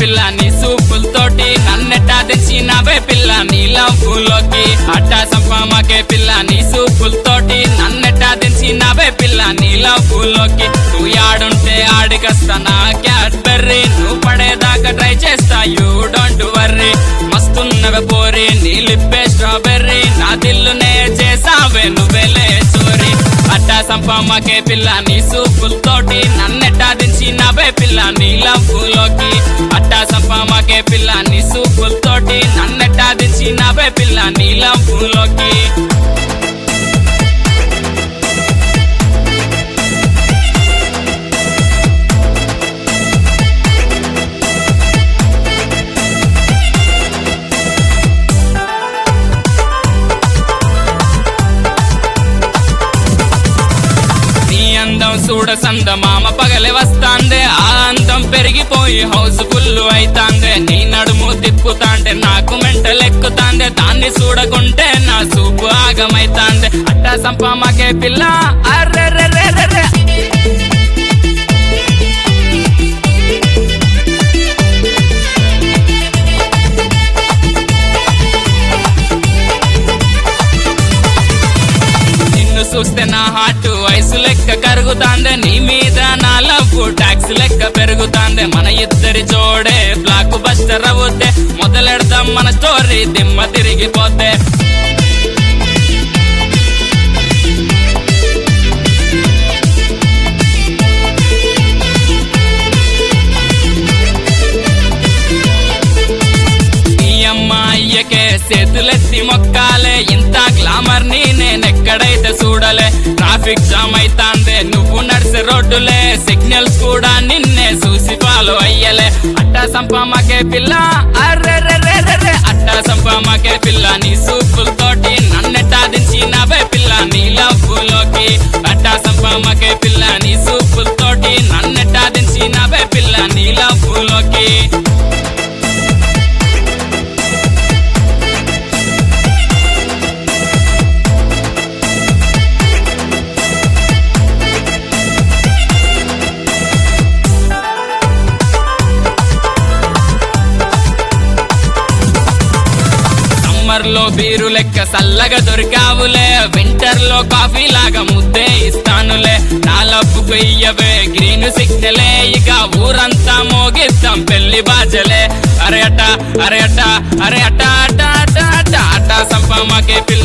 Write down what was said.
పిల్ల నీ సూపులతోటి నన్నెట్టా తెచ్చినవే పిల్ల నీ లవ్వులోకి అట్టా సంపమాకే పిల్ల నీ సూపులతోటి నన్నెట్టా తెచ్చినవే పిల్ల నీ లవ్వులోకి నువ్వు ఆడుంటే ఆడికస్తానా క్యాట్ బెర్రీ నువ్వు పడేదాకా ట్రై చేస్తా యూ డోంట్ వర్రీ మస్తున్నవే పోరి నీ లిప్పే స్ట్రాబెర్రీ నా దిల్లునే చేసావే నువ్వేలే చోరీ అట్టా సంపమ్మకే పిల్ల నీ సూపులతోటి నన్నెట్టా దించినవే పిల్ల నీ లవ్వులోకి అట్టా సంపమ్మకే పిల్ల నీ సూపులతోటి నన్నెట్టా దించినవే పిల్ల నీ లవ్వులోకి నీ అందం చూడ సంద మామ పగలే వస్తాందే ఆ అందం పెరిగిపోయి హౌస్ ఫుల్ అయితాందే నీ నడుము తిప్పుతాంటే నాకు మెంటలెక్కుతాందే దాన్ని చూడకుంటే నా చూపు ఆగమైతాందే అట్టా సంపమాకే పిల్ల అర్రెర్రెర్రెర్రె నిన్ను చూస్తే నా హార్ట్ వయసు లెక్క కరుగుతాందే నీ మీద నా లవ్ టాక్స్ లెక్క పెరుగుతాందే మన ఇద్దరి జోడే బ్లాక్ బస్టర్ అవుతే మొదలెడదాం మన స్టోరీ దిమ్మ తిరిగిపోతే ఈ అమ్మాయికే చేతులెత్తి మొక్కాలే ఇంత గ్లామర్ ని నేనెక్కడైతే చూడలే ట్రాఫిక్ జామ్ అయితాందే నువ్వు నడిసే రోడ్డులే సిగ్నల్స్ కూడా నిన్నే చూసి ఫాలో అయ్యలే అట్టా సంపమాకే పిల్ల అర్రెర్రెర్రెర్రె అట్టా సంపమాకే పిల్ల నీ సూపులతోటి నన్నెట్టా దించినవే పిల్ల నీ లవ్వులోకి అట్టా సంపమాకే పిల్ల నీ సూపులతోటి నన్నెట్టా దించినవే పిల్ల నీ లవ్వులోకి సమ్మర్ లో బీరు లెక్క చల్లగా దొరికావులే వింటర్ లో కాఫీ లాగా ముద్దే ఇస్తానులే నా లబ్బుకు ఇయ్యవే గ్రీన్ సిగ్నలే ఇక ఊరంతా మోగిస్తాం పెళ్లి బాజలే అరే అట్ట అరే అట్ట అరే అట్ట అట్ట అట్ట అట్ట అట్ట సంపమాకే పిల్ల